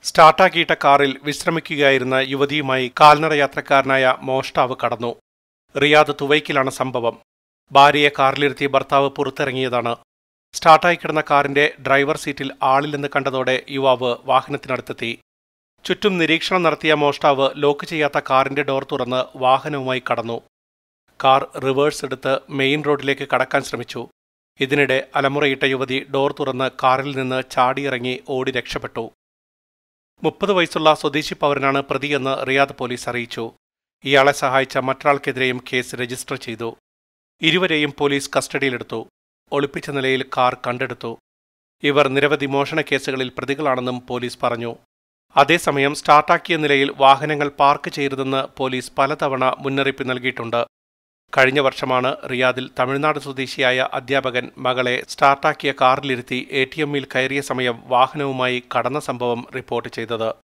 സ്റ്റാർട്ടാക്കിയിട്ട കാറിൽ വിശ്രമിക്കുകയായിരുന്ന യുവതിയുമായി കാൽനട യാത്രക്കാരനായ മോഷ്ടാവ് കടന്നു റിയാദ് തുവൈക്കിലാണ് സംഭവം ഭാര്യയെ കാറിലിരുത്തി ഭർത്താവ് പുറത്തിറങ്ങിയതാണ് സ്റ്റാർട്ടായി കിടന്ന കാറിന്റെ ഡ്രൈവർ സീറ്റിൽ ആളില്ലെന്ന് കണ്ടതോടെ യുവാവ് വാഹനത്തിനടുത്തെത്തി ചുറ്റും നിരീക്ഷണം നടത്തിയ മോഷ്ടാവ് ലോക്ക് ചെയ്യാത്ത കാറിന്റെ ഡോർ തുറന്ന് വാഹനവുമായി കടന്നു കാർ റിവേഴ്സ് എടുത്ത് മെയിൻ റോഡിലേക്ക് കടക്കാൻ ശ്രമിച്ചു ഇതിനിടെ അലമുറയിട്ട യുവതി ഡോർ തുറന്ന് കാറിൽ നിന്ന് ചാടിയിറങ്ങി ഓടി രക്ഷപ്പെട്ടു മുപ്പത് വയസ്സുള്ള സ്വദേശി പൗരനാണ് പ്രതിയെന്ന് റിയാദ് പോലീസ് അറിയിച്ചു ഇയാളെ സഹായിച്ച മറ്റൊരാൾക്കെതിരെയും കേസ് രജിസ്റ്റർ ചെയ്തു ഇരുവരെയും പോലീസ് കസ്റ്റഡിയിലെടുത്തു ഒളിപ്പിച്ച നിലയിൽ കാർ കണ്ടെടുത്തു ഇവർ നിരവധി മോഷണ കേസുകളിൽ പ്രതികളാണെന്നും പോലീസ് പറഞ്ഞു അതേസമയം സ്റ്റാർട്ടാക്കിയ നിലയിൽ വാഹനങ്ങൾ പാർക്ക് ചെയ്യരുതെന്ന് പോലീസ് പലതവണ മുന്നറിയിപ്പ് നൽകിയിട്ടുണ്ട് കഴിഞ്ഞ വർഷമാണ് റിയാദിൽ തമിഴ്നാട് സ്വദേശിയായ അധ്യാപകൻ മകളെ സ്റ്റാർട്ടാക്കിയ കാറിലിരുത്തി എ ടി എമ്മിൽ കയറിയ സമയം വാഹനവുമായി കടന്ന സംഭവം റിപ്പോർട്ട് ചെയ്തത്